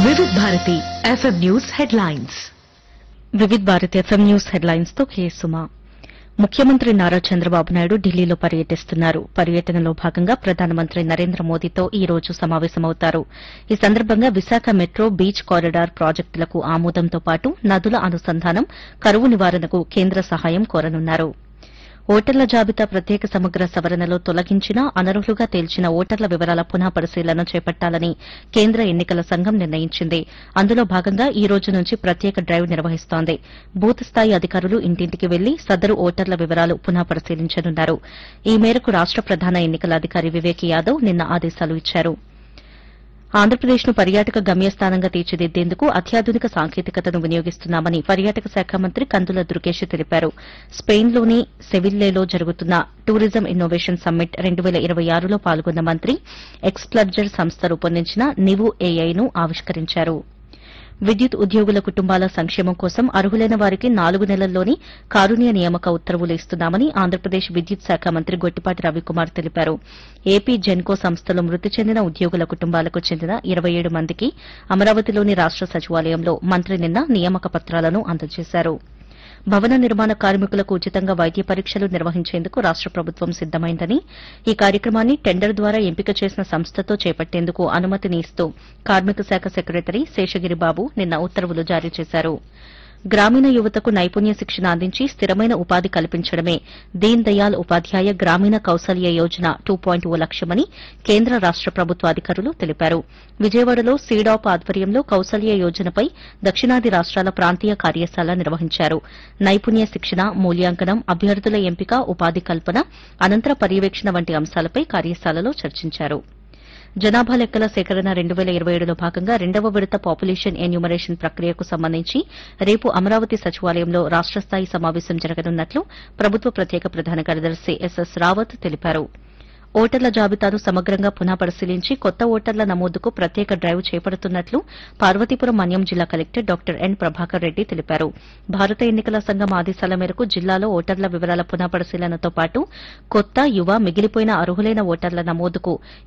వివిధ Bharati FM news headlines Vividh Bharat FM news headlines తో కేసుమా ముఖ్యమంత్రి నారా చంద్రబాబు నాయుడు ఢిల్లీలో పర్యటిస్తున్నారు పర్యటనలో భాగంగా ప్రధానమంత్రి నరేంద్ర మోదీతో ఈ రోజు సమావేశమవుతారు ఈ సందర్భంగా విశాఖ మెట్రో బీచ్ కారిడార్ ప్రాజెక్టులకు ఆమోదంతో పాటు నదుల అనుసంధానం కరువు నివారణకు కేంద్ర సహాయం కోరనున్నారు ఓటర్ల జాబితా ప్రత్యేక సమగ్ర సవరణలో తొలగించిన అనర్హులుగా తేల్చిన ఓటర్ల వివరాల పునః పరిశీలన చేపట్టాలని కేంద్ర ఎన్నికల సంఘం నిర్ణయించింది అందులో భాగంగా ఈ రోజు నుంచి ప్రత్యేక డ్రైవ్ నిర్వహిస్తోంది బూత్ స్థాయి అధికారులు ఇంటింటికి వెళ్లి సదరు ఓటర్ల వివరాలు పునః పరిశీలించనున్నారు ఈ మేరకు రాష్ట ప్రధాన ఎన్నికల అధికారి వివేక్ యాదవ్ నిన్న ఆదేశాలు ఇచ్చారు ఆంధ్రప్రదేశ్ను పర్యాటక గమ్యస్థానంగా తీర్చిదిద్దేందుకు అత్యాధునిక సాంకేతికతను వినియోగిస్తున్నామని పర్యాటక శాఖ మంత్రి కందుల దుర్గేష్ తెలిపారు స్పెయిన్లోని సెవిల్లేలో జరుగుతున్న టూరిజం ఇన్నోవేషన్ సమ్మిట్ రెండు వేల ఇరవై ఆరులో పాల్గొన్న మంత్రి ఎక్స్ప్లర్జర్ సంస్థ రూపొందించిన నివు ఏఐను ఆవిష్కరించారు విద్యుత్ ఉద్యోగుల కుటుంబాల సంక్షేమం కోసం అర్హులైన వారికి నాలుగు నెలల్లోని కారుణ్య నియామక ఉత్తర్వులు ఇస్తున్నామని ఆంధ్రప్రదేశ్ విద్యుత్ శాఖ మంత్రి గొట్టిపాటి రవికుమార్ తెలిపారు ఏపీ జెన్కో సంస్థలో మృతి చెందిన ఉద్యోగుల కుటుంబాలకు చెందిన ఇరవై ఏడు మందికి అమరావతిలోని రాష్ట సచివాలయంలో మంత్రి నిన్న నియామక పత్రాలను అందజేశారు భవన నిర్మాణ కార్మికులకు ఉచితంగా వైద్య పరీక్షలు నిర్వహించేందుకు రాష్ట ప్రభుత్వం సిద్దమైందని ఈ కార్యక్రమాన్ని టెండర్ ద్వారా ఎంపిక చేసిన సంస్థతో చేపట్టేందుకు అనుమతిని ఇస్తూ కార్మిక శాఖ సెక్రటరీ శేషగిరి బాబు నిన్న ఉత్తర్వులు జారీ చేశారు గ్రామీణ యువతకు నైపుణ్య శిక్షణ అందించి స్థిరమైన ఉపాధి కల్పించడమే Deen Dayal Upadhyaya Grameen Kaushalya Yojana two point O లక్ష్యమని కేంద్ర రాష్ట ప్రభుత్వ అధికారులు తెలిపారు విజయవాడలో సీడాప్ ఆధ్వర్యంలో కౌశల్య యోజనపై దక్షిణాది రాష్ట్రాల ప్రాంతీయ కార్యశాల నిర్వహించారు నైపుణ్య శిక్షణ మూల్యాంకనం అభ్యర్థుల ఎంపిక ఉపాధి కల్పన అనంతర పర్యవేక్షణ వంటి అంశాలపై కార్యశాలలో చర్చించారు జనాభా లెక్కల సేకరణ రెండు వేల ఇరవై ఏడులో భాగంగా రెండవ విడత పాపులేషన్ ఎన్యూమరేషన్ ప్రక్రియకు సంబంధించి రేపు అమరావతి సచివాలయంలో రాష్ట స్థాయి సమావేశం జరగనున్నట్లు ప్రభుత్వ ప్రత్యేక ప్రధాన కార్యదర్శి ఎస్ఎస్ రావత్ తెలిపారు ఓటర్ల జాబితాను సమగ్రంగా పునః పరిశీలించి కొత్త ఓటర్ల నమోదుకు ప్రత్యేక డ్రైవ్ చేపడుతున్నట్లు పార్వతీపురం మన్యం జిల్లా collector doctor N Prabhakar Reddy తెలిపారు భారత ఎన్నికల సంఘం ఆదేశాల మేరకు జిల్లాలో ఓటర్ల వివరాల పునః పరిశీలనతో పాటు కొత్త యువ మిగిలిపోయిన అర్హులైన ఓటర్ల నమోదుకు